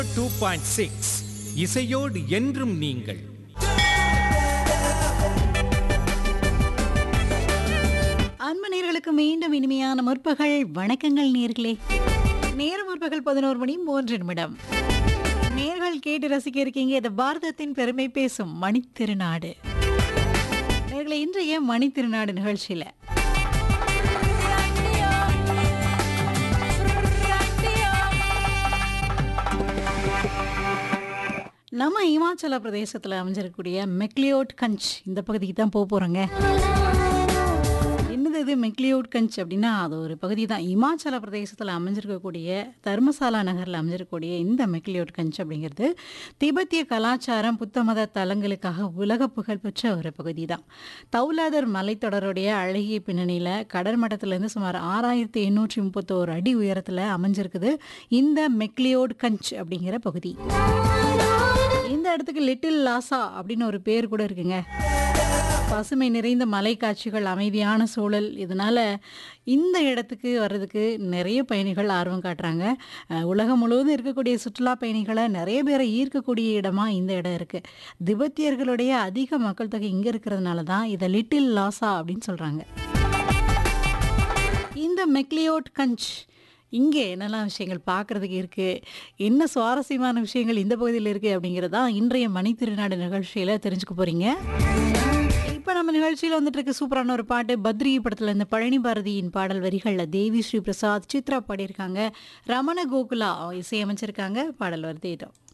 two point six இசையோடு என்றும் நீங்கள் அன்பு நேர்களுக்கு மீண்டும் இனிமையான முற்பகல் வணக்கங்கள் நேர்களே நேரம் முற்பகல் பதினோரு மணி மூன்று நிமிடம் நேர்கள் கேட்டு ரசிக்க இருக்கீங்க இது பாரதத்தின் பெருமை பேசும் மணித்திருநாடு நேர்களை இன்றைய மணித்திருநாடு நிகழ்ச்சியில நம்ம இமாச்சல பிரதேசத்தில் அமைஞ்சிருக்கக்கூடிய மெக்லியோட் கஞ்ச் இந்த பகுதிக்கு தான் போக போகிறோங்க என்னது இது மெக்லியோட் கஞ்ச் அப்படின்னா அது ஒரு பகுதி தான் இமாச்சல பிரதேசத்தில் அமைஞ்சிருக்கக்கூடிய தர்மசாலா நகரில் அமைஞ்சிருக்கக்கூடிய இந்த மெக்லியோட் கஞ்ச் அப்படிங்கிறது திபெத்திய கலாச்சாரம் புத்த மத தலங்களுக்காக உலக புகழ்பெற்ற ஒரு பகுதி தான் தௌலாதர் மலைத்தொடருடைய அழகிய பின்னணியில் கடற்மட்டத்திலேருந்து சுமார் ஆறாயிரத்தி எண்ணூற்றி முப்பத்தோரு அடி உயரத்தில் அமைஞ்சிருக்குது இந்த மெக்லியோட் கஞ்ச் அப்படிங்கிற பகுதி இந்த இடத்துக்கு லிட்டில் லாசா அப்படின்னு ஒரு பேர் கூட இருக்குங்க பசுமை நிறைந்த மலை காட்சிகள் அமைதியான சூழல் இதனால இந்த இடத்துக்கு வர்றதுக்கு நிறைய பயணிகள் ஆர்வம் காட்டுறாங்க அஹ், உலகம் முழுவதும் இருக்கக்கூடிய சுற்றுலா பயணிகளை நிறைய பேரை ஈர்க்கக்கூடிய இடமா இந்த இடம் இருக்கு திபெத்தியர்களுடைய அதிக மக்கள் தொகை இங்க இருக்கிறதுனால தான் இதை லிட்டில் லாசா அப்படின்னு சொல்றாங்க இந்த மெக்லியோட் கஞ்ச் இங்கே என்னெல்லாம் விஷயங்கள் பார்க்குறதுக்கு இருக்குது என்ன சுவாரஸ்யமான விஷயங்கள் இந்த பகுதியில் இருக்குது அப்படிங்கிறதா இன்றைய மணித்திருநாடு நிகழ்ச்சியில் தெரிஞ்சுக்க போகிறீங்க இப்போ நம்ம நிகழ்ச்சியில் வந்துட்டு இருக்க சூப்பரான ஒரு பாட்டு பத்ரி படத்தில் இந்த பழனி பாரதியின் பாடல் வரிகளில் தேவி ஸ்ரீ பிரசாத் சித்ரா பாடியிருக்காங்க ரமண கோகுலா இசையமைச்சிருக்காங்க பாடல் வருது இதோ